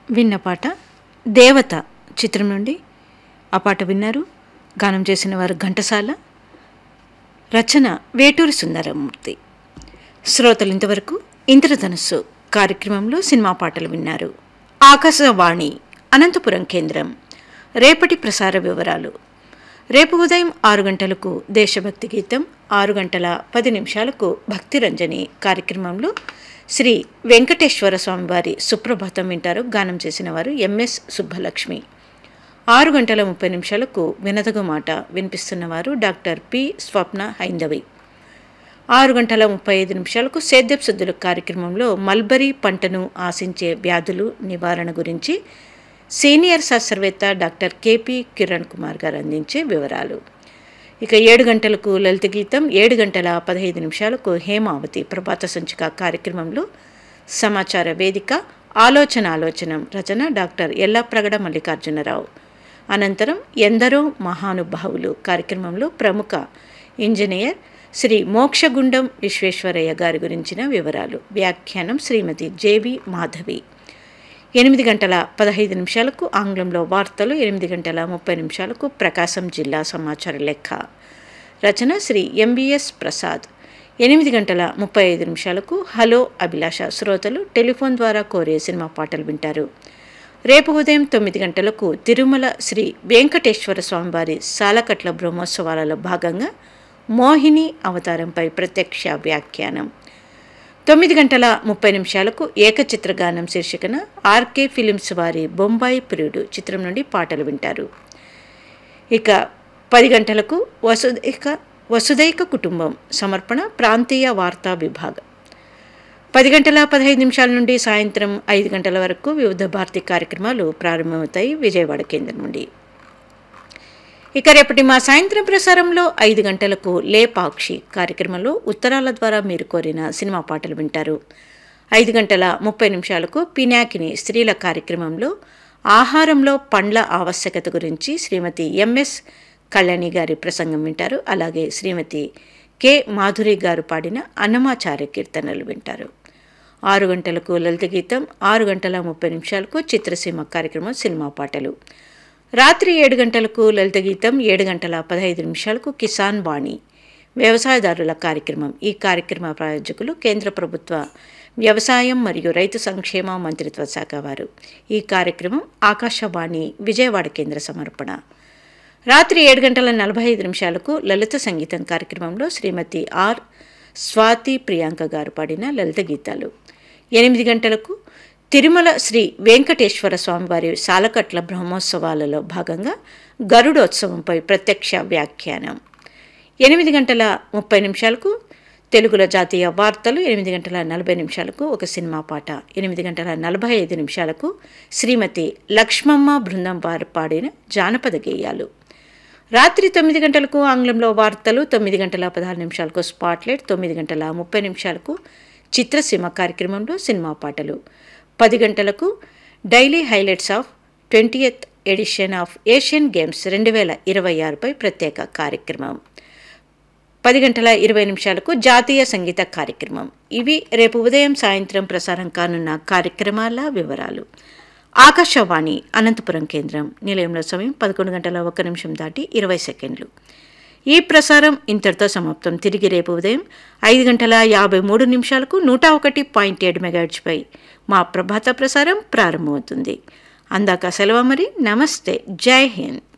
విన్న పాట దేవత చిత్రం నుండి ఆ పాట విన్నారు గానం చేసిన వారు ఘంటసాల రచన వేటూరి సుందరమూర్తి శ్రోతలు ఇంతవరకు ఇంద్రధనుస్సు కార్యక్రమంలో సినిమా పాటలు విన్నారు ఆకాశవాణి అనంతపురం కేంద్రం రేపటి ప్రసార వివరాలు రేపు ఉదయం ఆరు గంటలకు దేశభక్తి గీతం ఆరు గంటల పది నిమిషాలకు భక్తి రంజని కార్యక్రమంలో శ్రీ వెంకటేశ్వర స్వామి వారి సుప్రభాతం వింటారు గానం చేసిన వారు ఎంఎస్ సుబ్బలక్ష్మి ఆరు గంటల ముప్పై నిమిషాలకు వినదగు మాట వినిపిస్తున్నవారు డాక్టర్ పి స్వప్న హైందవి ఆరు గంటల ముప్పై ఐదు నిమిషాలకు సేద్యపు శుద్ధుల కార్యక్రమంలో మల్బరీ పంటను ఆశించే వ్యాధులు నివారణ గురించి సీనియర్ శాస్త్రవేత్త డాక్టర్ కేపీ కిరణ్ కుమార్ గారు అందించే వివరాలు ఇక ఏడు గంటలకు లలిత గీతం ఏడు గంటల పదహైదు నిమిషాలకు హేమావతి ప్రభాత సంచిక కార్యక్రమంలో సమాచార వేదిక ఆలోచన ఆలోచనం రచన డాక్టర్ ఎల్లప్రగడ మల్లికార్జునరావు అనంతరం ఎందరో మహానుభావులు కార్యక్రమంలో ప్రముఖ ఇంజనీర్ శ్రీ మోక్షగుండం విశ్వేశ్వరయ్య గారి గురించిన వివరాలు వ్యాఖ్యానం శ్రీమతి జేవి మాధవి ఎనిమిది గంటల పదహైదు నిమిషాలకు ఆంగ్లంలో వార్తలు ఎనిమిది గంటల ముప్పై నిమిషాలకు ప్రకాశం జిల్లా సమాచార లెక్క రచన శ్రీ ఎంబీఎస్ ప్రసాద్ ఎనిమిది గంటల ముప్పై ఐదు నిమిషాలకు హలో అభిలాష శ్రోతలు టెలిఫోన్ ద్వారా కోరే సినిమా పాటలు వింటారు రేపు ఉదయం తొమ్మిది గంటలకు తిరుమల శ్రీ వెంకటేశ్వర స్వామివారి సాలకట్ల బ్రహ్మోత్సవాలలో భాగంగా మోహిని అవతారంపై ప్రత్యక్ష వ్యాఖ్యానం తొమ్మిది గంటల ముప్పై నిమిషాలకు ఏకచిత్రగానం శీర్షికన ఆర్కే ఫిలిమ్స్ వారి బొంబాయి ప్రియుడు చిత్రం నుండి పాటలు వింటారు ఇక పది గంటలకు వసుదైక వసుదైక కుటుంబం సమర్పణ ప్రాంతీయ వార్తా విభాగం పది గంటల పదహైదు నిమిషాల నుండి సాయంత్రం ఐదు గంటల వరకు వివిధ భారతి కార్యక్రమాలు ప్రారంభమవుతాయి విజయవాడ కేంద్రం నుండి ఇక రేపటి మా సాయంత్రం ప్రసారంలో ఐదు గంటలకు లేపాక్షి కార్యక్రమంలో ఉత్తరాల ద్వారా మీరు కోరిన సినిమా పాటలు వింటారు ఐదు గంటల ముప్పై నిమిషాలకు పినాకిని స్త్రీల కార్యక్రమంలో ఆహారంలో పండ్ల ఆవశ్యకత గురించి శ్రీమతి ఎంఎస్ కళ్యాణి గారి ప్రసంగం వింటారు అలాగే శ్రీమతి కె మాధురి గారు పాడిన అన్నమాచార్య కీర్తనలు వింటారు ఆరు గంటలకు లలిత గీతం ఆరు గంటల ముప్పై నిమిషాలకు చిత్రసీమ కార్యక్రమం సినిమా పాటలు రాత్రి ఏడు గంటలకు లలిత గీతం ఏడు గంటల పదహైదు నిమిషాలకు కిసాన్ వాణి వ్యవసాయదారుల కార్యక్రమం ఈ కార్యక్రమ ప్రాయోజకులు కేంద్ర ప్రభుత్వ వ్యవసాయం మరియు రైతు సంక్షేమ మంత్రిత్వ శాఖ వారు ఈ కార్యక్రమం ఆకాశవాణి విజయవాడ కేంద్ర సమర్పణ రాత్రి ఏడు గంటల నలభై ఐదు నిమిషాలకు లలిత సంగీతం కార్యక్రమంలో శ్రీమతి ఆర్ స్వాతి ప్రియాంక గారు పాడిన లలిత గీతాలు ఎనిమిది గంటలకు తిరుమల శ్రీ వెంకటేశ్వర స్వామివారి సాలకట్ల బ్రహ్మోత్సవాలలో భాగంగా గరుడోత్సవంపై ప్రత్యక్ష వ్యాఖ్యానం ఎనిమిది గంటల ముప్పై నిమిషాలకు తెలుగులో జాతీయ వార్తలు ఎనిమిది గంటల నలభై నిమిషాలకు ఒక సినిమా పాట ఎనిమిది గంటల నలభై ఐదు నిమిషాలకు శ్రీమతి లక్ష్మమ్మ బృందం వారు పాడిన జానపద గేయాలు రాత్రి తొమ్మిది గంటలకు ఆంగ్లంలో వార్తలు తొమ్మిది గంటల పదహారు నిమిషాలకు స్పాట్లైట్ తొమ్మిది గంటల ముప్పై నిమిషాలకు చిత్రసీమ కార్యక్రమంలో సినిమా పాటలు పది గంటలకు daily highlights of twentieth edition of Asian games రెండు వేల ఇరవై ఆరుపై ప్రత్యేక కార్యక్రమం పది గంటల ఇరవై నిమిషాలకు జాతీయ సంగీత కార్యక్రమం ఇవి రేపు ఉదయం సాయంత్రం ప్రసారం కానున్న కార్యక్రమాల వివరాలు ఆకాశవాణి అనంతపురం కేంద్రం నిలయంలో సమయం పదకొండు గంటల ఒక్క నిమిషం దాటి ఇరవై సెకండ్లు ఈ ప్రసారం ఇంతటితో సమాప్తం తిరిగి రేపు ఉదయం ఐదు గంటల యాభై మూడు నిమిషాలకు నూట ఒకటి పాయింట్ ఏడు మెగాహెడ్స్పై మా ప్రభాత ప్రసారం ప్రారంభమవుతుంది అందాక సెలవు మరి నమస్తే జై హింద్